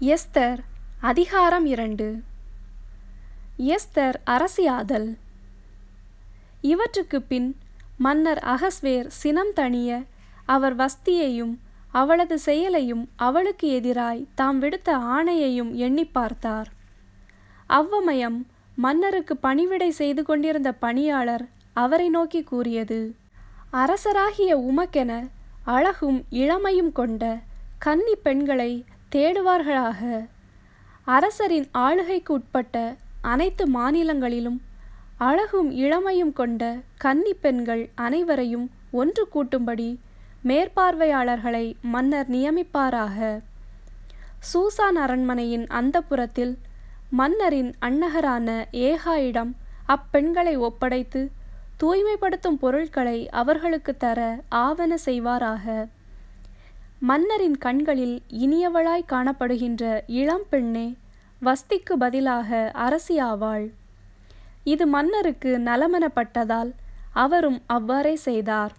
Esther அதிகாரம் இரண்டு Esther அரசியாதல் இவற்றுக்குப் பின் மன்னர் அகஸ்வேர் சினம் தணிய அவர் வஸ்தியையும் அவளது செயலையும் அவளுக்கு எதிராய் தாம் விடுத்த ஆணையையும் எண்ணிப் பார்த்தார் அவ்வமயம் மன்னருக்கு பணிவிடை செய்து கொண்டிருந்த பணியாளர் அவரை நோக்கி கூறியது அரசராகிய உமக்கென அழகும் இளமையும் கொண்ட கன்னி பெண்களை தேடுவார்களாக அரசரின் ஆளுகைக்கு உட்பட்ட அனைத்து மாநிலங்களிலும் அழகும் இளமையும் கொண்ட கன்னி பெண்கள் அனைவரையும் ஒன்று கூட்டும்படி மேற்பார்வையாளர்களை மன்னர் நியமிப்பாராக சூசான் அரண்மனையின் அந்தப்புறத்தில் மன்னரின் அன்னகரான ஏகாயிடம் அப்பெண்களை ஒப்படைத்து தூய்மைப்படுத்தும் பொருட்களை அவர்களுக்கு தர ஆவன செய்வாராக மன்னரின் கண்களில் இனியவளாய் காணப்படுகின்ற இளம் பெண்ணே வஸ்திக்கு பதிலாக அரசியாவாள் இது மன்னருக்கு நலமெனப்பட்டதால் அவரும் அவ்வாறே செய்தார்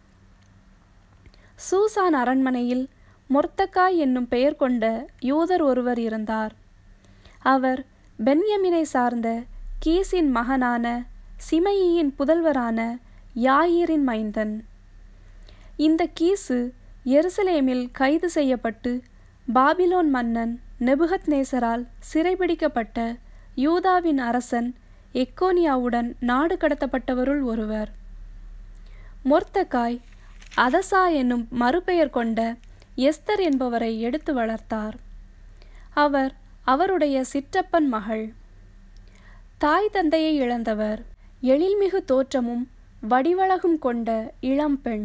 சூசான் அரண்மனையில் மொர்த்தக்காய் என்னும் பெயர் கொண்ட யூதர் ஒருவர் இருந்தார் அவர் பென்யமினை சார்ந்த கீசின் மகனான சிமையின் புதல்வரான யாயிரின் மைந்தன் இந்த கீசு எருசலேமில் கைது செய்யப்பட்டு பாபிலோன் மன்னன் நெபுகத் நேசரால் சிறைபிடிக்கப்பட்ட யூதாவின் அரசன் எக்கோனியாவுடன் நாடு கடத்தப்பட்டவருள் ஒருவர் மொர்த்தகாய் அதசா என்னும் மறுபெயர் கொண்ட எஸ்தர் என்பவரை எடுத்து வளர்த்தார் அவர் அவருடைய சிற்றப்பன் மகள் தாய் தந்தையை இழந்தவர் எழில்மிகு தோற்றமும் வடிவழகும் கொண்ட இளம்பெண்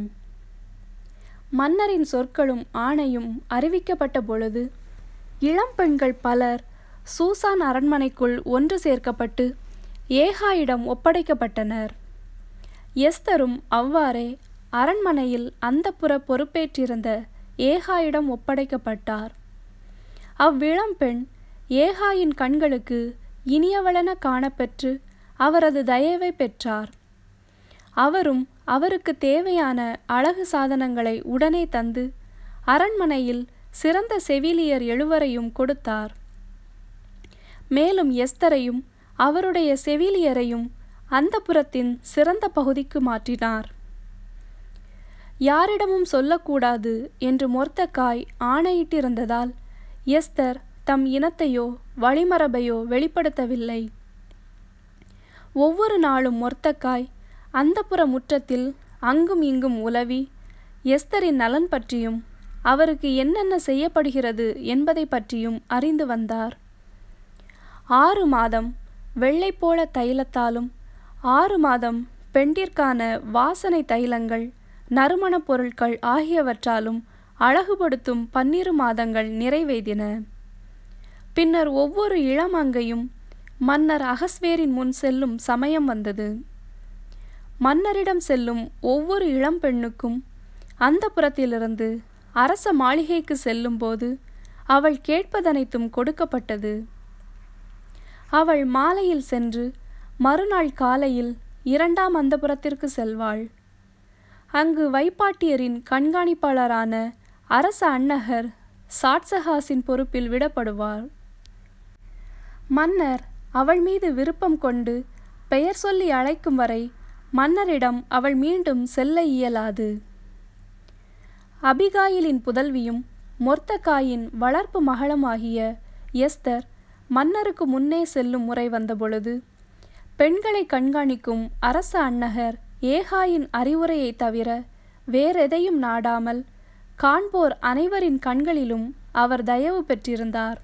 மன்னரின் சொற்களும் ஆணையும் அறிவிக்கப்பட்ட பொழுது இளம்பெண்கள் பலர் சூசான் அரண்மனைக்குள் ஒன்று சேர்க்கப்பட்டு ஏகாயிடம் ஒப்படைக்கப்பட்டனர் எஸ்தரும் அவ்வாறே அரண்மனையில் அந்தப்புற பொறுப்பேற்றிருந்த ஏகாயிடம் ஒப்படைக்கப்பட்டார் அவ்விளம்பெண் ஏகாயின் கண்களுக்கு இனியவளென காணப்பெற்று அவரது தயவை பெற்றார் அவரும் அவருக்கு தேவையான அழகு சாதனங்களை உடனே தந்து அரண்மனையில் சிறந்த செவிலியர் எழுவரையும் கொடுத்தார் மேலும் எஸ்தரையும் அவருடைய செவிலியரையும் அந்த புறத்தின் சிறந்த பகுதிக்கு மாற்றினார் யாரிடமும் சொல்லக்கூடாது என்று மொர்த்தக்காய் ஆணையிட்டிருந்ததால் எஸ்தர் தம் இனத்தையோ வழிமரபையோ வெளிப்படுத்தவில்லை ஒவ்வொரு நாளும் மொர்த்தக்காய் அந்தப்புற முற்றத்தில் அங்கும் இங்கும் உலவி எஸ்தரின் நலன் பற்றியும் அவருக்கு என்னென்ன செய்யப்படுகிறது என்பதை பற்றியும் அறிந்து வந்தார் ஆறு மாதம் வெள்ளை போல தைலத்தாலும் ஆறு மாதம் பெண்டிற்கான வாசனை தைலங்கள் நறுமணப் பொருட்கள் ஆகியவற்றாலும் அழகுபடுத்தும் பன்னிரு மாதங்கள் நிறைவேதின பின்னர் ஒவ்வொரு இளமங்கையும் மன்னர் அகஸ்வேரின் முன் செல்லும் சமயம் வந்தது மன்னரிடம் செல்லும் ஒவ்வொரு இளம்பெண்ணுக்கும் அந்த புறத்திலிருந்து அரச மாளிகைக்கு செல்லும்போது அவள் கேட்பதனைத்தும் கொடுக்கப்பட்டது அவள் மாலையில் சென்று மறுநாள் காலையில் இரண்டாம் அந்தப்புறத்திற்கு செல்வாள் அங்கு வைப்பாட்டியரின் கண்காணிப்பாளரான அரச அன்னகர் சாட்சஹாஸின் பொறுப்பில் விடப்படுவார் மன்னர் அவள் மீது விருப்பம் கொண்டு பெயர் சொல்லி அழைக்கும் வரை மன்னரிடம் அவள் மீண்டும் செல்ல இயலாது அபிகாயிலின் புதல்வியும் மொர்த்தக்காயின் வளர்ப்பு மகளுமாகிய எஸ்தர் மன்னருக்கு முன்னே செல்லும் முறை வந்தபொழுது பெண்களை கண்காணிக்கும் அரச அன்னகர் ஏகாயின் அறிவுரையை தவிர வேறெதையும் நாடாமல் காண்போர் அனைவரின் கண்களிலும் அவர் தயவு பெற்றிருந்தார்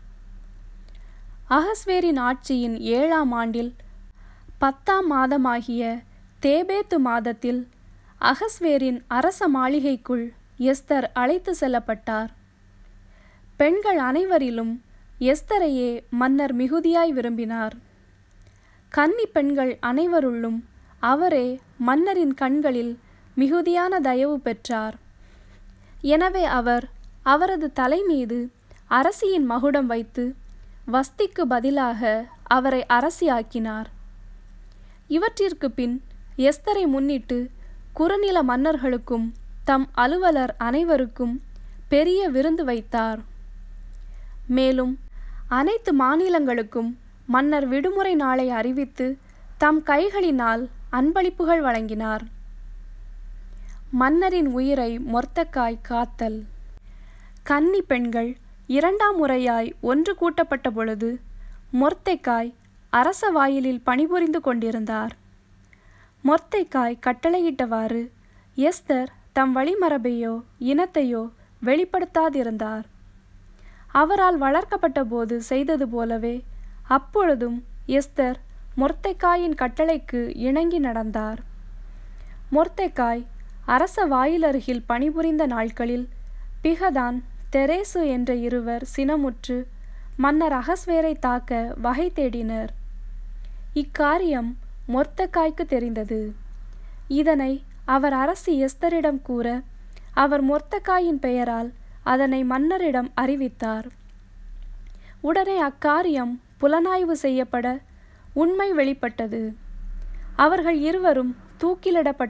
அகஸ்வேரின் ஆட்சியின் ஏழாம் ஆண்டில் பத்தாம் மாதமாகிய தேபேத்து மாதத்தில் அகஸ்வேரின் அரச மாளிகைக்குள் எஸ்தர் அழைத்து செல்லப்பட்டார் பெண்கள் அனைவரிலும் எஸ்தரையே மன்னர் மிகுதியாய் விரும்பினார் கன்னி பெண்கள் அனைவருள்ளும் அவரே மன்னரின் கண்களில் மிகுதியான தயவு பெற்றார் எனவே அவர் அவரது தலை மீது அரசியின் மகுடம் வைத்து வஸ்திக்கு பதிலாக அவரை அரசியாக்கினார் இவற்றிற்கு பின் எஸ்தரை முன்னிட்டு குறுநில மன்னர்களுக்கும் தம் அலுவலர் அனைவருக்கும் பெரிய விருந்து வைத்தார் மேலும் அனைத்து மாநிலங்களுக்கும் மன்னர் விடுமுறை நாளை அறிவித்து தம் கைகளினால் அன்பளிப்புகள் வழங்கினார் மன்னரின் உயிரை மொர்த்தக்காய் காத்தல் கன்னி பெண்கள் இரண்டாம் முறையாய் ஒன்று கூட்டப்பட்ட பொழுது மொர்த்தைக்காய் அரச வாயிலில் பணிபுரிந்து கொண்டிருந்தார் மொர்த்தைக்காய் கட்டளையிட்டவாறு எஸ்தர் தம் வழிமரபையோ இனத்தையோ வெளிப்படுத்தாதிருந்தார் அவரால் வளர்க்கப்பட்ட போது செய்தது போலவே அப்பொழுதும் எஸ்தர் மொர்த்தைக்காயின் கட்டளைக்கு இணங்கி நடந்தார் மொர்த்தைக்காய் அரச வாயிலருகில் பணிபுரிந்த நாட்களில் பிகதான் தெரேசு என்ற இருவர் சினமுற்று மன்னர் அகஸ்வேரை தாக்க வகை தேடினர் இக்காரியம் மொர்த்தக்காய்க்கு தெரிந்தது இதனை அவர் அரசி எஸ்தரிடம் கூற அவர் மொர்த்தக்காயின் பெயரால் அதனை மன்னரிடம் அறிவித்தார் உடனே அக்காரியம் புலனாய்வு செய்யப்பட உண்மை வெளிப்பட்டது அவர்கள் இருவரும்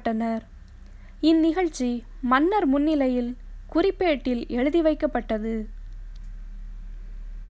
தூக்கிலிடப்பட்டனர் இந்நிகழ்ச்சி மன்னர் முன்னிலையில் குறிப்பேட்டில் எழுதி வைக்கப்பட்டது